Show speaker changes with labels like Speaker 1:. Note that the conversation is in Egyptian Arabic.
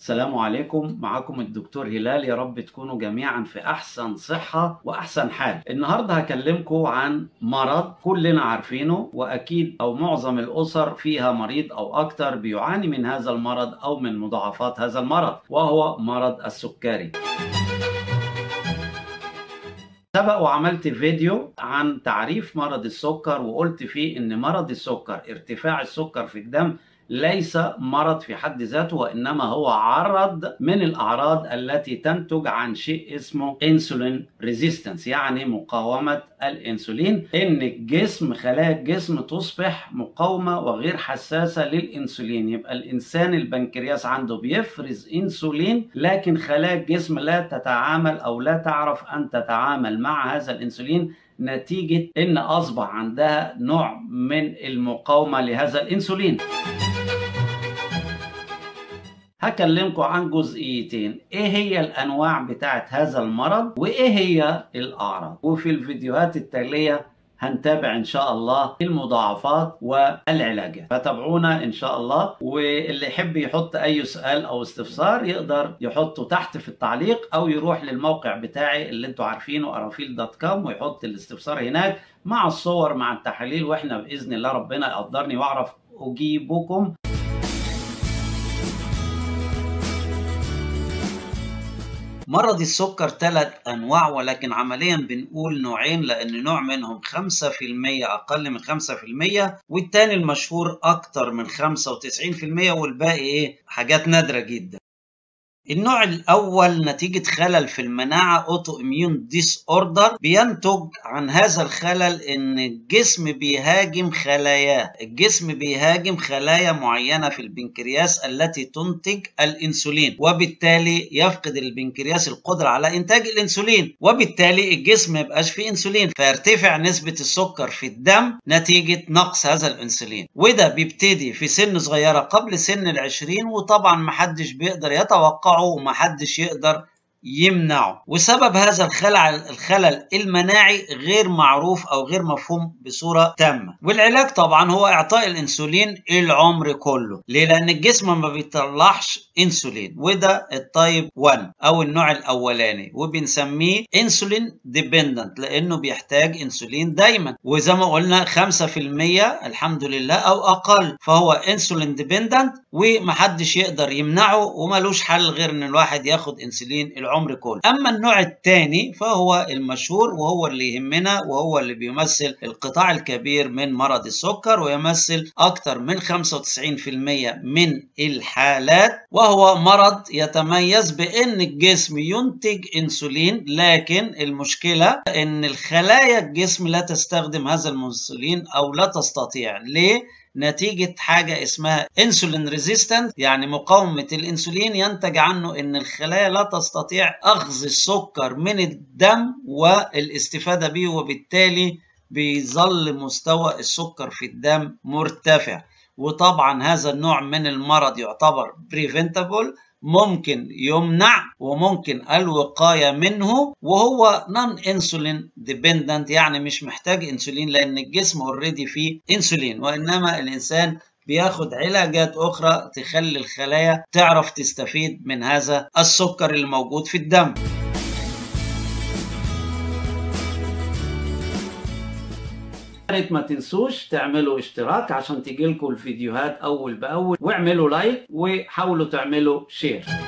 Speaker 1: السلام عليكم معكم الدكتور هلال يا رب تكونوا جميعا في احسن صحة واحسن حال النهاردة هكلمكم عن مرض كلنا عارفينه واكيد او معظم الاسر فيها مريض او اكتر بيعاني من هذا المرض او من مضاعفات هذا المرض وهو مرض السكري سبق وعملت فيديو عن تعريف مرض السكر وقلت فيه ان مرض السكر ارتفاع السكر في الدم ليس مرض في حد ذاته وانما هو عرض من الاعراض التي تنتج عن شيء اسمه انسولين ريزيستنس يعني مقاومه الانسولين ان الجسم خلايا الجسم تصبح مقاومه وغير حساسه للانسولين يبقى الانسان البنكرياس عنده بيفرز انسولين لكن خلايا الجسم لا تتعامل او لا تعرف ان تتعامل مع هذا الانسولين نتيجه ان اصبح عندها نوع من المقاومه لهذا الانسولين هكلمكم عن جزئيتين ايه هي الانواع بتاعت هذا المرض وايه هي الاعراض وفي الفيديوهات التاليه هنتابع ان شاء الله المضاعفات والعلاجات فتابعونا ان شاء الله واللي يحب يحط اي سؤال او استفسار يقدر يحطه تحت في التعليق او يروح للموقع بتاعي اللي انتوا عارفينه ارافيل دوت كوم ويحط الاستفسار هناك مع الصور مع التحاليل واحنا باذن الله ربنا يقدرني واعرف اجيبكم مرض السكر ثلاث انواع ولكن عمليا بنقول نوعين لان نوع منهم 5% اقل من 5% والتاني المشهور اكتر من 95% والباقي ايه حاجات نادره جدا النوع الاول نتيجه خلل في المناعه اوتو اميون ديس اوردر بينتج عن هذا الخلل ان الجسم بيهاجم خلاياه الجسم بيهاجم خلايا معينه في البنكرياس التي تنتج الانسولين وبالتالي يفقد البنكرياس القدره على انتاج الانسولين وبالتالي الجسم ما يبقاش فيه انسولين فيرتفع نسبه السكر في الدم نتيجه نقص هذا الانسولين وده بيبتدي في سن صغيره قبل سن العشرين وطبعا محدش بيقدر يتوقع ومحدش يقدر يمنعه وسبب هذا الخلل الخلل المناعي غير معروف او غير مفهوم بصوره تامه والعلاج طبعا هو اعطاء الانسولين العمر كله ليه لان الجسم ما بيطلعش انسولين وده التايب 1 او النوع الاولاني وبنسميه انسولين ديبندنت لانه بيحتاج انسولين دايما وزي ما قلنا 5% الحمد لله او اقل فهو انسولين ديبندنت ومحدش يقدر يمنعه وملوش حل غير ان الواحد ياخد انسولين العمر العمر كله اما النوع الثاني فهو المشهور وهو اللي يهمنا وهو اللي بيمثل القطاع الكبير من مرض السكر ويمثل اكثر من 95% من الحالات وهو مرض يتميز بان الجسم ينتج انسولين لكن المشكله ان الخلايا الجسم لا تستخدم هذا الانسولين او لا تستطيع ليه نتيجة حاجة اسمها انسولين ريزيستنت يعني مقاومة الانسولين ينتج عنه ان الخلايا لا تستطيع اخذ السكر من الدم والاستفادة به وبالتالي بيظل مستوى السكر في الدم مرتفع وطبعا هذا النوع من المرض يعتبر بريفنتابل ممكن يمنع وممكن الوقاية منه وهو نون انسولين ديبندنت يعني مش محتاج انسولين لان الجسم اوريدي فيه انسولين وانما الانسان بياخد علاجات اخرى تخلي الخلايا تعرف تستفيد من هذا السكر الموجود في الدم ريت ما تنسوش تعملوا اشتراك عشان تجيلكم الفيديوهات اول باول واعملوا لايك وحاولوا تعملوا شير